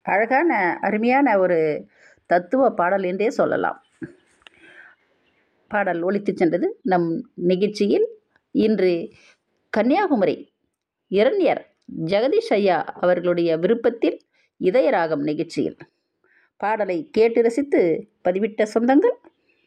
அழகான அருமையான ஒரு தத்துவ பாடல் என்றே சொல்லலாம் பாடல் ஒலித்துச் சென்றது நம் நிகழ்ச்சியில் இன்று கன்னியாகுமரி இரண்யர் ஜெகதீஷ் ஐயா அவர்களுடைய விருப்பத்தில் இதயராகம் நிகழ்ச்சியில் பாடலை கேட்டு ரசித்து பதிவிட்ட சொந்தங்கள்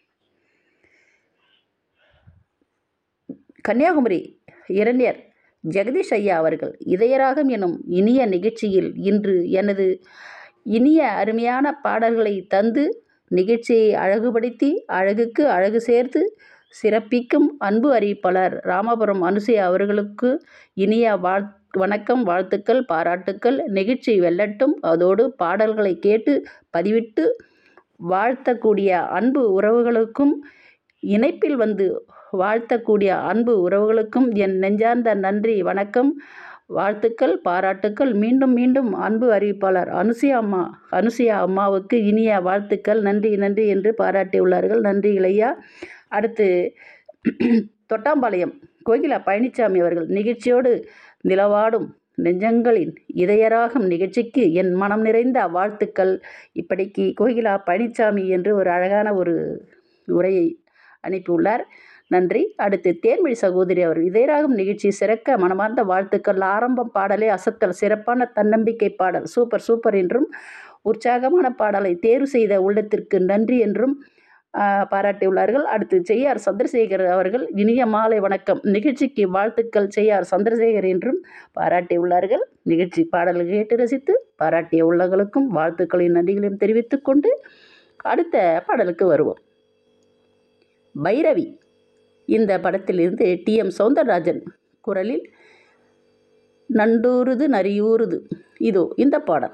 கன்னியாகுமரி இரண்யர் ஜெகதீஷ் ஐயா அவர்கள் இதயராகம் எனும் இனிய நிகழ்ச்சியில் இன்று எனது இனிய அருமையான பாடல்களை தந்து நிகழ்ச்சியை அழகுபடுத்தி அழகுக்கு அழகு சேர்த்து சிறப்பிக்கும் அன்பு அறிவிப்பாளர் ராமபுரம் அனுசூயா அவர்களுக்கு இனிய வாழ் வணக்கம் வாழ்த்துக்கள் பாராட்டுக்கள் நிகழ்ச்சி வெல்லட்டும் அதோடு பாடல்களை கேட்டு பதிவிட்டு வாழ்த்தக்கூடிய அன்பு உறவுகளுக்கும் இணைப்பில் வந்து வாழ்த்தக்கூடிய அன்பு உறவுகளுக்கும் என் நெஞ்சார்ந்த நன்றி வணக்கம் வாழ்த்துக்கள் பாராட்டுக்கள் மீண்டும் மீண்டும் அன்பு அறிவிப்பாளர் அனுசுயா அம்மா அனுசுயா அம்மாவுக்கு இனிய வாழ்த்துக்கள் நன்றி நன்றி என்று பாராட்டியுள்ளார்கள் நன்றி இளையா அடுத்து தொட்டாம்பாளையம் கோகிலா பழனிசாமி அவர்கள் நிகழ்ச்சியோடு நிலவாடும் நெஞ்சங்களின் இதயராகம் நிகழ்ச்சிக்கு என் மனம் நிறைந்த வாழ்த்துக்கள் இப்படிக்கு கோகிலா பழனிசாமி என்று ஒரு அழகான ஒரு உரையை அனுப்பியுள்ளார் நன்றி அடுத்து தேன்மொழி சகோதரி அவர் இதயராகம் நிகழ்ச்சி சிறக்க மனமார்ந்த வாழ்த்துக்கள் ஆரம்பம் பாடலே அசத்தல் சிறப்பான தன்னம்பிக்கை பாடல் சூப்பர் சூப்பர் என்றும் உற்சாகமான பாடலை தேர்வு செய்த உள்ளத்திற்கு நன்றி என்றும் பாராட்டியுள்ளார்கள் அடுத்து செய்யார் சந்திரசேகர் அவர்கள் இனிய மாலை வணக்கம் நிகழ்ச்சிக்கு வாழ்த்துக்கள் செய்யார் சந்திரசேகர் என்றும் பாராட்டியுள்ளார்கள் நிகழ்ச்சி பாடல் கேட்டு ரசித்து பாராட்டிய உள்ளங்களுக்கும் வாழ்த்துக்களையும் நன்றிகளையும் தெரிவித்துக் கொண்டு அடுத்த பாடலுக்கு வருவோம் பைரவி இந்த படத்திலிருந்து டி எம் சௌந்தரராஜன் குரலில் நண்டூறுது நரியூறுது இதோ இந்த பாடல்